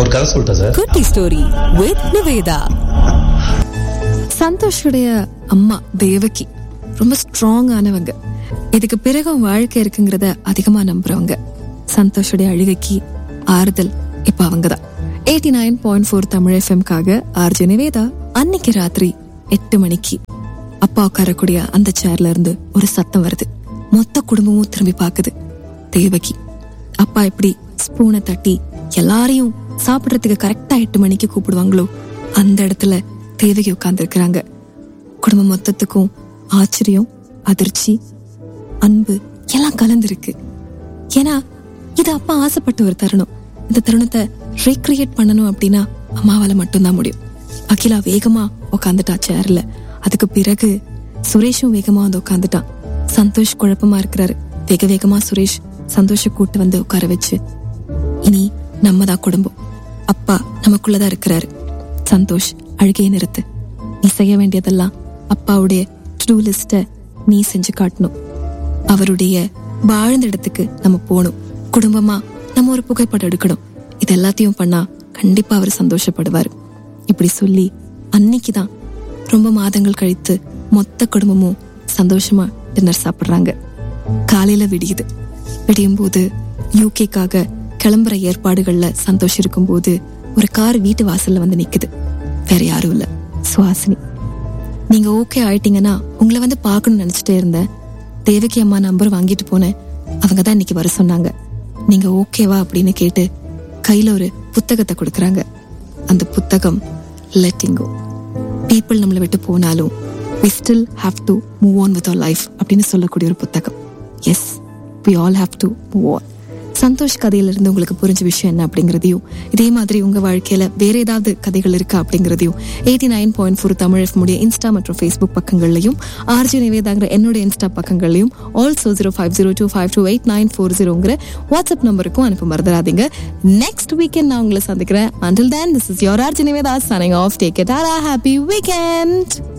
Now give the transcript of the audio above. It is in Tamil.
ஒரு கதை சொல்லிட்டேன் சார் குட்டி ஸ்டோரி வித் நிவேதா சந்தோஷுடைய அம்மா தேவகி ரொம்ப ஸ்ட்ராங்கானவங்க இதுக்கு பிறகும் வாழ்க்கை இருக்குங்கிறத அதிகமா நம்புறவங்க சந்தோஷுடைய அழுகைக்கு ஆறுதல் இப்ப அவங்கதான் eighty nine point four Tamil எஃப்எம்காக ஆர்ஜி நிவேதா அன்னைக்கு ராத்திரி எட்டு மணிக்கு அப்பா உட்காரக்கூடிய அந்த சேர்ல இருந்து ஒரு சத்தம் வருது மொத்த குடும்பமும் திரும்பி பாக்குது தேவகி அப்பா எப்படி ஸ்பூனை தட்டி எல்லாரையும் சாப்பிடுறதுக்கு கரெக்டா எட்டு மணிக்கு கூப்பிடுவாங்களோ அந்த இடத்துல தேவகி உட்கார்ந்து இருக்கிறாங்க குடும்பம் மொத்தத்துக்கும் ஆச்சரியம் அதிர்ச்சி அன்பு எல்லாம் கலந்துருக்கு ஏன்னா இது அப்பா ஆசைப்பட்ட ஒரு தருணம் இந்த தருணத்தை ரீக்ரியேட் பண்ணணும் அப்படின்னா அம்மாவால மட்டும்தான் முடியும் அகிலா வேகமா உட்காந்துட்டா சேர்ல அதுக்கு பிறகு சுரேஷும் வேகமா வந்து உட்காந்துட்டான் சந்தோஷ் குழப்பமா இருக்கிறாரு வேக வேகமா சுரேஷ் சந்தோஷ கூட்டு வந்து உட்கார வச்சு இனி நம்ம தான் குடும்பம் அப்பா நமக்குள்ளதான் இருக்கிறாரு சந்தோஷ் அழுகையை நிறுத்து நீ செய்ய வேண்டியதெல்லாம் அப்பாவுடைய டு லிஸ்ட நீ செஞ்சு காட்டணும் அவருடைய வாழ்ந்த இடத்துக்கு நம்ம போகணும் குடும்பமா நம்ம ஒரு புகைப்படம் எடுக்கணும் இது எல்லாத்தையும் பண்ணா கண்டிப்பா அவர் சந்தோஷப்படுவார் இப்படி சொல்லி அன்னைக்குதான் ரொம்ப மாதங்கள் கழித்து மொத்த குடும்பமும் சந்தோஷமா டின்னர் சாப்பிடுறாங்க காலையில விடியுது விடியும் போது யூகேக்காக கிளம்புற ஏற்பாடுகள்ல சந்தோஷம் இருக்கும்போது ஒரு கார் வீட்டு வாசல்ல வந்து நிக்குது வேற யாரும் இல்ல சுவாசினி நீங்க ஓகே ஆயிட்டீங்கன்னா உங்களை வந்து பார்க்கணும்னு நினைச்சிட்டே இருந்தேன் தேவகி அம்மா நம்பர் வாங்கிட்டு போனேன் அவங்க தான் இன்னைக்கு வர சொன்னாங்க நீங்க ஓகேவா அப்படின்னு கேட்டு கையில ஒரு புத்தகத்தை கொடுக்கறாங்க அந்த புத்தகம் லெட்டிங் கோ பீப்புள் நம்மளை விட்டு போனாலும் we still have to move on with our life அப்படின்னு சொல்லக்கூடிய ஒரு புத்தகம் as we all have to move on Santhosh கதையில இருந்து உங்களுக்கு புரிஞ்ச விஷயம் என்ன அப்படிங்கறதையும் இதே மாதிரி உங்க வாழ்க்கையில வேற ஏதாவது கதைகள் இருக்கா அப்படிங்கறதையும் eighty nine point four Tamil F முடிய இன்ஸ்டா மற்றும் ஃபேஸ்புக் பக்கங்கள்லையும் ஆர்ஜி நிவேதாங்கிற என்னோட இன்ஸ்டா பக்கங்கள்லையும் also zero five zero two five two eight nine four ஜீரோங்கிற வாட்ஸ்அப் நம்பருக்கும் அனுப்ப மறந்துடாதீங்க நெக்ஸ்ட் வீக்கெண்ட் நான் உங்களை சந்திக்கிறேன் until then this is your RJ Nivetha signing off take it happy weekend